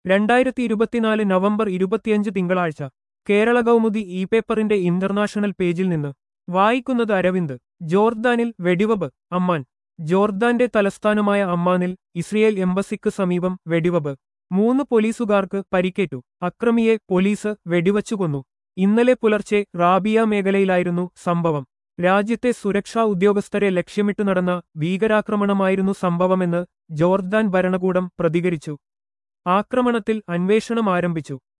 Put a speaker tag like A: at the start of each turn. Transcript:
A: രണ്ടായിരത്തി ഇരുപത്തിനാല് നവംബർ ഇരുപത്തിയഞ്ച് തിങ്കളാഴ്ച കേരള കൗമുദി ഇ പേപ്പറിന്റെ ഇന്റർനാഷണൽ പേജിൽ നിന്ന് വായിക്കുന്നത് അരവിന്ദ് ജോർദാനിൽ വെടിവബ് അമ്മാൻ ജോർദാന്റെ തലസ്ഥാനമായ അമ്മാനിൽ ഇസ്രയേൽ എംബസിക്ക് സമീപം വെടിവബ് മൂന്ന് പോലീസുകാർക്ക് പരിക്കേറ്റു അക്രമിയെ പോലീസ് വെടിവച്ചു കൊന്നു ഇന്നലെ പുലർച്ചെ റാബിയ മേഖലയിലായിരുന്നു സംഭവം രാജ്യത്തെ സുരക്ഷാ ഉദ്യോഗസ്ഥരെ ലക്ഷ്യമിട്ട് നടന്ന ഭീകരാക്രമണമായിരുന്നു സംഭവമെന്ന് ജോർദാൻ ഭരണകൂടം പ്രതികരിച്ചു ആക്രമണത്തിൽ അന്വേഷണം ആരംഭിച്ചു